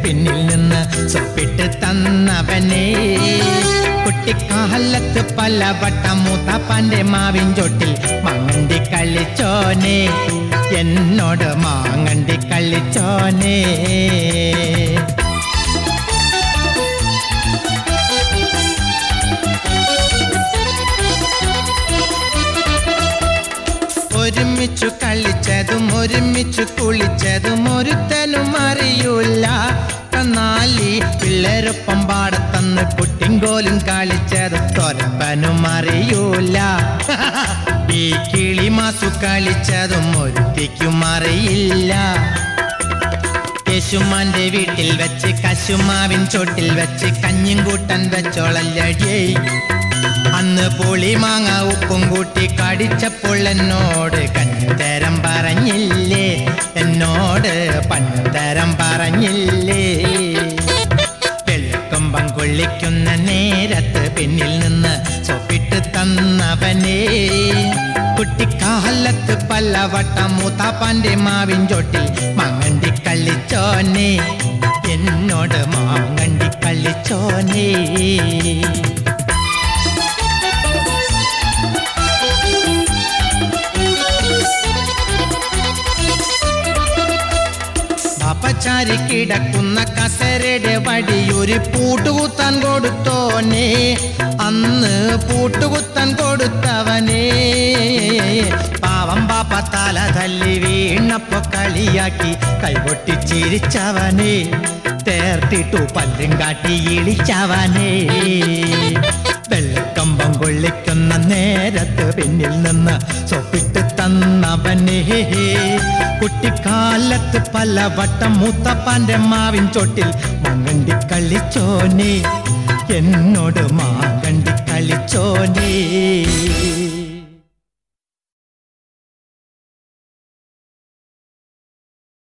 പിന്നിൽ നിന്ന് സൊപ്പിട്ട് തന്നവനെ കുട്ടിക്കാലത്ത് പലവട്ടം മൂത്താപ്പാന്റെ മാവിൻ ചോട്ടിൽ മാങ്ങണ്ടി കളിച്ചോനെ എന്നോട് മാങ്ങണ്ടി കളിച്ചോനെ ഒരുമിച്ചു കളിച്ചതും ഒരുമിച്ചു കുളിച്ചതും ഒരുത്തനും അറിയൂല കന്നാലി പിള്ളേരൊപ്പം പാടത്തന്ന് കുട്ടിങ്കോലും കളിച്ചതും തൊരപ്പനും അറിയൂല ഈ കിളിമാസു കളിച്ചതും ഒരുത്തിക്കും അറിയില്ല യേശുമാന്റെ വീട്ടിൽ വെച്ച് കശുമാവിൻ ചോട്ടിൽ വെച്ച് കഞ്ഞിൻ കൂട്ടൻ വെച്ചോളല്ലേ അന്ന് പുളി മാങ്ങ ഉപ്പും കൂട്ടി കടിച്ചപ്പോൾ എന്നോട് കഞ്ഞുതരം പറഞ്ഞില്ലേ എന്നോട് പഞ്ഞുതരം പറഞ്ഞില്ലേ വെളുക്കുമ്പം കൊള്ളിക്കുന്ന നേരത്ത് പിന്നിൽ നിന്ന് സൊപ്പിട്ട് തന്നവനെ കുട്ടിക്കാലത്ത് പലവട്ടം മൂത്താപ്പാന്റെ മാവിൻ ചോട്ടിൽ മാങ്ങണ്ടി കളിച്ചോനെ എന്നോട് മാങ്ങണ്ടി കളിച്ചോനേ പാപ്പച്ചാരി കിടക്കുന്ന കസരയുടെ വടിയൊരു പൂട്ടുകുത്താൻ കൊടുത്തോനെ അന്ന് പൂട്ടുകുത്താൻ കൊടുത്തവനെ പാവം പാപ്പ തല തല്ലി വീണപ്പോ കളിയാക്കി കൈകൊട്ടി ചിരിച്ചവനെ തേർത്തിട്ടു പല്ലും കാട്ടി ഇളിച്ചവനെ വെള്ളക്കമ്പം കൊള്ളിക്കുന്ന നേരത്ത് പിന്നിൽ നിന്ന് സൊപ്പിട്ട് തന്നവനെ കുട്ടിക്കാലത്ത് പലവട്ടം മൂത്തപ്പാന്റെ മാവിൻ ചോട്ടിൽ മങ്ങണ്ടി കളിച്ചോനെ എന്നോട് മാങ്ങണ്ടി കളിച്ചോനേ